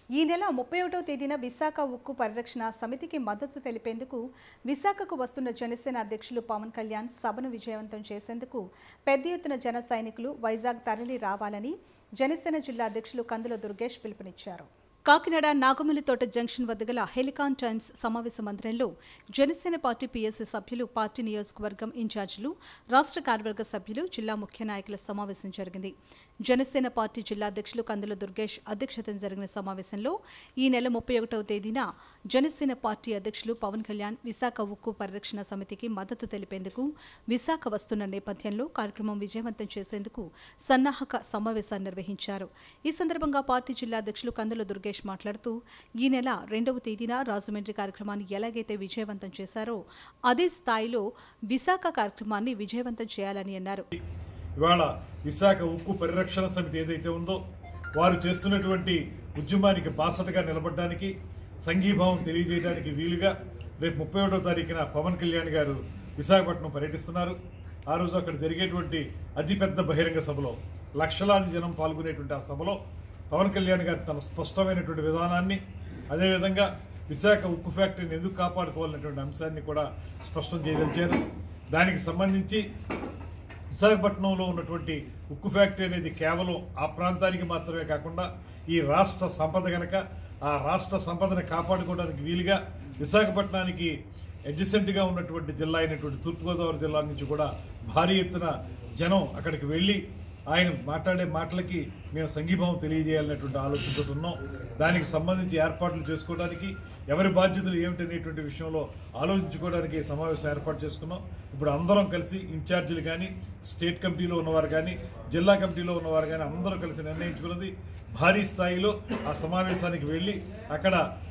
ఈ నెల ముప్పై ఒకటవ తేదీన విశాఖ ఉక్కు పరిరక్షణ సమితికి మద్దతు తెలిపేందుకు విశాఖకు వస్తున్న జనసేన అధ్యక్షులు పవన్ కళ్యాణ్ సభను విజయవంతం చేసేందుకు పెద్ద ఎత్తున జన సైనికులు వైజాగ్ తరలి రావాలని జనసేన జిల్లా అధ్యక్షులు కందుల దుర్గేష్ పిలుపునిచ్చారు కాకినాడ నాగమల్లితోట జంక్షన్ వద్ద గల హెలికాన్ టైమ్స్ సమావేశ మందిరంలో జనసేన పార్టీ పీఎస్సీ సభ్యులు పార్టీ నియోజకవర్గం ఇన్ఛార్జీలు రాష్ట్ర కార్యవర్గ సభ్యులు జిల్లా ముఖ్య నాయకుల సమావేశం జరిగింది జనసేన పార్టీ జిల్లా అధ్యక్షులు కందుల దుర్గేష్ అధ్యక్షతన జరిగిన సమావేశంలో ఈ నెల ముప్పై ఒకటవ తేదీన జనసేన పార్టీ అధ్యక్షులు పవన్ కళ్యాణ్ విశాఖ ఉక్కు పరిరక్షణ సమితికి మద్దతు తెలిపేందుకు విశాఖ వస్తున్న నేపథ్యంలో కార్యక్రమం విజయవంతం చేసేందుకు సన్నాహక సమావేశాన్ని నిర్వహించారు ఈ సందర్భంగా పార్టీ జిల్లా అధ్యక్షులు కందుల దుర్గేష్ మాట్లాడుతూ ఈ నెల రెండవ తేదీన రాజమండ్రి కార్యక్రమాన్ని ఎలాగైతే విజయవంతం చేశారో అదే స్థాయిలో విశాఖ కార్యక్రమాన్ని విజయవంతం చేయాలని అన్నారు ఇవాళ విశాఖ ఉక్కు పరిరక్షణ సమితి ఏదైతే ఉందో వారు చేస్తున్నటువంటి ఉద్యమానికి బాసటగా నిలబడడానికి సంఘీభావం తెలియజేయడానికి వీలుగా రేపు ముప్పై ఒకటో తారీఖున పవన్ కళ్యాణ్ గారు విశాఖపట్నం పర్యటిస్తున్నారు ఆ రోజు అక్కడ జరిగేటువంటి అతిపెద్ద బహిరంగ సభలో లక్షలాది జనం పాల్గొనేటువంటి ఆ సభలో పవన్ కళ్యాణ్ గారు తన స్పష్టమైనటువంటి విధానాన్ని అదేవిధంగా విశాఖ ఉక్కు ఫ్యాక్టరీని ఎందుకు కాపాడుకోవాలనేటువంటి అంశాన్ని కూడా స్పష్టం చేయదలిచారు దానికి సంబంధించి విశాఖపట్నంలో ఉన్నటువంటి ఉక్కు ఫ్యాక్టరీ అనేది కేవలం ఆ ప్రాంతానికి మాత్రమే కాకుండా ఈ రాష్ట్ర సంపద గనక ఆ రాష్ట్ర సంపదను కాపాడుకోవడానికి వీలుగా విశాఖపట్నానికి అడ్జసెంట్గా ఉన్నటువంటి జిల్లా అయినటువంటి తూర్పుగోదావరి జిల్లా నుంచి కూడా భారీ ఎత్తున జనం అక్కడికి వెళ్ళి ఆయన మాట్లాడే మాటలకి మేము సంఘీభావం తెలియజేయాలనేటువంటి ఆలోచనతో ఉన్నాం దానికి సంబంధించి ఏర్పాట్లు చేసుకోవడానికి ఎవరి బాధ్యతలు ఏమిటనేటువంటి విషయంలో ఆలోచించుకోవడానికి ఈ సమావేశం ఏర్పాటు చేసుకున్నాం ఇప్పుడు అందరం కలిసి ఇన్ఛార్జీలు కానీ స్టేట్ కమిటీలో ఉన్నవారు కానీ జిల్లా కమిటీలో ఉన్నవారు కానీ అందరూ కలిసి నిర్ణయించుకున్నది భారీ స్థాయిలో ఆ సమావేశానికి వెళ్ళి అక్కడ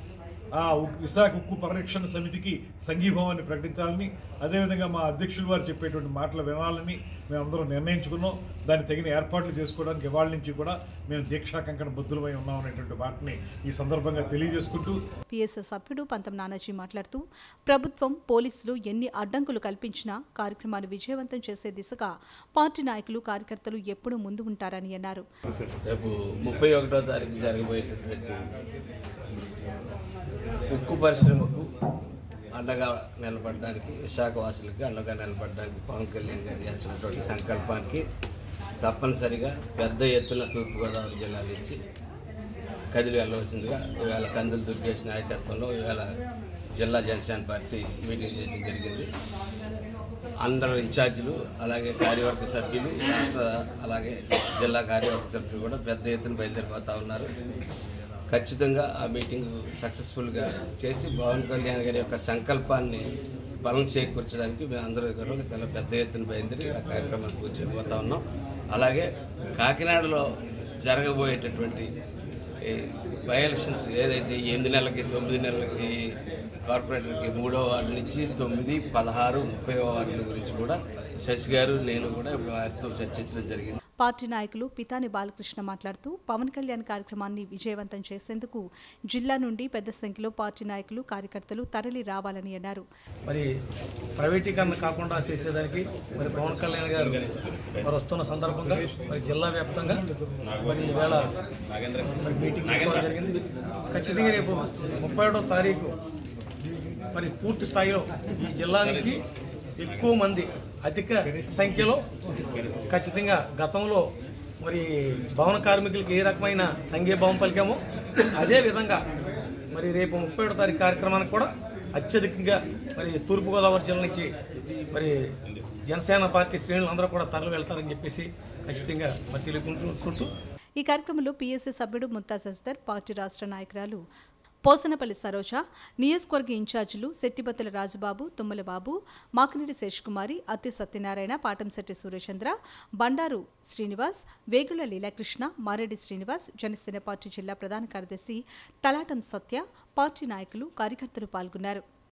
ఆ ఉక్- విశాఖ ఉక్కు పరిరక్షణ సమితికి సంఘీభావాన్ని ప్రకటించాలని అదేవిధంగా మా అధ్యక్షులు వారు చెప్పేటువంటి మాటలు వినాలని మేమందరం నిర్ణయించుకున్నాం దాన్ని తగిన ఏర్పాట్లు చేసుకోవడానికి ఇవాళ నుంచి కూడా మేము దీక్షా కంకణ బద్దులమై ఉన్నాం అనేటువంటి మాటని ఈ సందర్భంగా తెలియజేసుకుంటూ పిఎస్ సభ్యుడు పంతం నానాజీ మాట్లాడుతూ ప్రభుత్వం పోలీసులు ఎన్ని అడ్డంకులు కల్పించినా కార్యక్రమాన్ని విజయవంతం చేసే దిశగా పార్టీ నాయకులు కార్యకర్తలు ఎప్పుడూ ముందు ఉంటారని అన్నారు రేపు ముప్పై ఒకటో తారీఖు జరగబోయేటటువంటి ఉక్కు పరిశ్రమకు అండగా నిలబడడానికి విశాఖ వాసులకి అండగా నిలబడడానికి పవన్ కళ్యాణ్ గారు చేస్తున్నటువంటి సంకల్పానికి తప్పనిసరిగా పెద్ద ఎత్తున తూర్పుగోదావరి జిల్లా నుంచి కదిలి వెళ్ళవలసిందిగా ఇవాళ కందులు దుర్గేష్ నాయకత్వంలో ఇవాళ జిల్లా జనసేన పార్టీ మీటింగ్ చేయడం జరిగింది అందరూ ఇన్ఛార్జీలు అలాగే కార్యవర్గ సభ్యులు రాష్ట్ర అలాగే జిల్లా కార్యవర్గ సభ్యులు కూడా పెద్ద ఎత్తున బయలుదేరిపోతా ఉన్నారు ఖచ్చితంగా ఆ మీటింగ్ సక్సెస్ఫుల్గా చేసి పవన్ కళ్యాణ్ గారి యొక్క సంకల్పాన్ని బలం చేకూర్చడానికి మేము అందరూ కూడా చాలా పెద్ద ఎత్తున బయలుదేరి ఆ కార్యక్రమాన్ని పూర్తి చేయబోతా ఉన్నాం అలాగే కాకినాడలో జరగబోయేటటువంటి ఈ బై ఎలక్షన్స్ ఏదైతే ఎనిమిది నెలలకి తొమ్మిది నెలలకి కార్పొరేటర్కి మూడో వార్డు నుంచి తొమ్మిది పదహారు ముప్పై వార్డుల గురించి కూడా శశి గారు నేను కూడా ఇప్పుడు వారితో చర్చించడం జరిగింది పార్టీ నాయకులు పితాని బాలకృష్ణ మాట్లాడుతూ పవన్ కళ్యాణ్ కార్యక్రమాన్ని విజయవంతం చేసేందుకు జిల్లా నుండి పెద్ద సంఖ్యలో పార్టీ నాయకులు కార్యకర్తలు తరలి రావాలని అన్నారు మరి ప్రైవేటీకరణ కాకుండా చేసేదానికి మరి పవన్ కళ్యాణ్ గారు మరి వస్తున్న సందర్భంగా మరి జిల్లా వ్యాప్తంగా మరి ఈవేళ మరి మీటింగ్ పెట్టుకోవడం జరిగింది ఖచ్చితంగా రేపు ముప్పై ఒకటో తారీఖు మరి పూర్తి స్థాయిలో ఈ జిల్లా నుంచి ఎక్కువ మంది అధిక సంఖ్యలో ఖచ్చితంగా గతంలో మరి భవన కార్మికులకి ఏ రకమైన సంఘీభావం పలికామో అదే విధంగా మరి రేపు ముప్పై ఒకటో తారీఖు కార్యక్రమానికి కూడా అత్యధికంగా మరి తూర్పుగోదావరి జిల్లా నుంచి మరి జనసేన పార్టీ శ్రేణులు అందరూ కూడా తరలి వెళ్తారని చెప్పేసి ఖచ్చితంగా మరి తెలియకుంటూ ఈ కార్యక్రమంలో పీఎస్సీ సభ్యుడు ముత్తాజ్ అస్దర్ పార్టీ రాష్ట్ర నాయకురాలు పోసనపల్లి సరోజ నియోజకవర్గ ఇన్ఛార్జీలు శెట్టిబత్తుల రాజబాబు తుమ్మల బాబు మాకినేడి శేషకుమారి అత్తి సత్యనారాయణ పాటంశెట్టి సురేషేంద్ర బండారు శ్రీనివాస్ వేగుల లీలాకృష్ణ మారెడ్డి శ్రీనివాస్ జనసేన పార్టీ జిల్లా ప్రధాన కార్యదర్శి తలాటం సత్య పార్టీ నాయకులు కార్యకర్తలు పాల్గొన్నారు